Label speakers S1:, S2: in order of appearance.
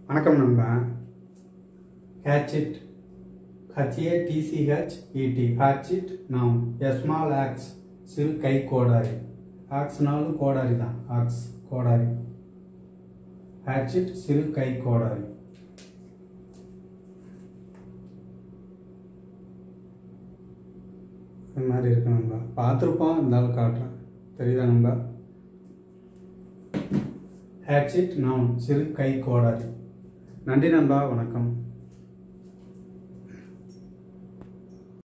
S1: வணக்கம் நண்பா ஹேட்சிட் ஹச்ஏ டிசிஹெச் இடி ஹேட்சிட் நாம் எஸ்மால் ஆக்ஸ் சிறு கை கோடாரி ஆக்ஸ்னாலும் கோடாரி தான் ஆக்ஸ் கோடாரி ஹேட்சிட் சிறு கை கோடாரி இந்த மாதிரி இருக்கு நண்பா பார்த்துருப்போம் இருந்தாலும் காட்டுறேன் தெரியுதா நண்பா ஹேட்சிட் நாம் சிறு கை கோடாரி நன்றி நண்பா வணக்கம்